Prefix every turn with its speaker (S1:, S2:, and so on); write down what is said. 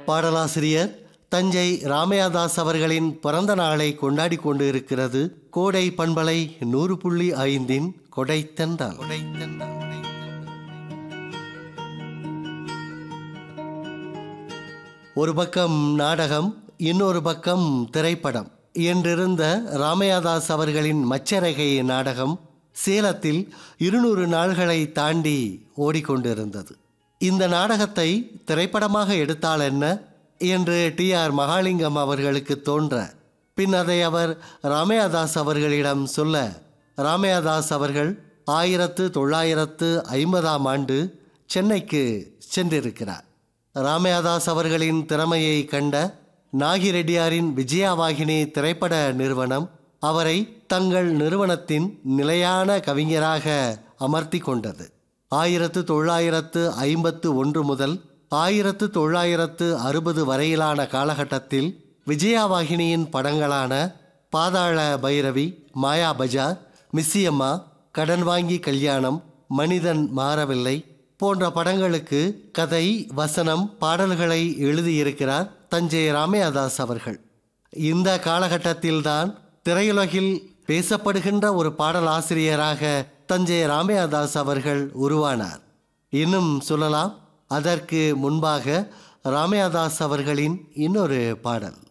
S1: பாடலாசிரியர் தஞ்சை ராமையாதாஸ் அவர்களின் பிறந்த நாளை கொண்டாடி கொண்டு இருக்கிறது கோடை பண்பலை நூறு புள்ளி ஐந்தின் கொடைத்தென்றல் ஒரு பக்கம் நாடகம் இன்னொரு பக்கம் திரைப்படம் என்றிருந்த ராமையாதாஸ் அவர்களின் மச்சரகை நாடகம் சேலத்தில் இருநூறு நாள்களை தாண்டி ஓடிக்கொண்டிருந்தது இந்த நாடகத்தை திரைப்படமாக எடுத்தால் என்ன என்று டி ஆர் மகாலிங்கம் அவர்களுக்கு தோன்ற பின் அதை அவர் ராமையாதாஸ் அவர்களிடம் சொல்ல ராமையாதாஸ் அவர்கள் ஆயிரத்து தொள்ளாயிரத்து ஐம்பதாம் ஆண்டு சென்னைக்கு சென்றிருக்கிறார் ராமையாதாஸ் அவர்களின் திறமையை கண்ட நாகிரெட்டியாரின் விஜயவாகினி திரைப்பட நிறுவனம் அவரை தங்கள் நிறுவனத்தின் நிலையான கவிஞராக அமர்த்தி கொண்டது ஆயிரத்து தொள்ளாயிரத்து ஐம்பத்து ஒன்று முதல் ஆயிரத்து தொள்ளாயிரத்து அறுபது வரையிலான காலகட்டத்தில் விஜயவாகினியின் படங்களான பாதாள பைரவி மாயா பஜார் மிஸ்ஸியம்மா கடன் வாங்கி கல்யாணம் மனிதன் மாறவில்லை போன்ற படங்களுக்கு கதை வசனம் பாடல்களை எழுதியிருக்கிறார் தஞ்சை ராமையாதாஸ் அவர்கள் இந்த காலகட்டத்தில்தான் திரையுலகில் பேசப்படுகின்ற ஒரு பாடலாசிரியராக தஞ்சை ராமையாதாஸ் அவர்கள் உருவானார் இன்னும் சொல்லலாம் அதற்கு முன்பாக ராமையாதாஸ் அவர்களின் இன்னொரு பாடல்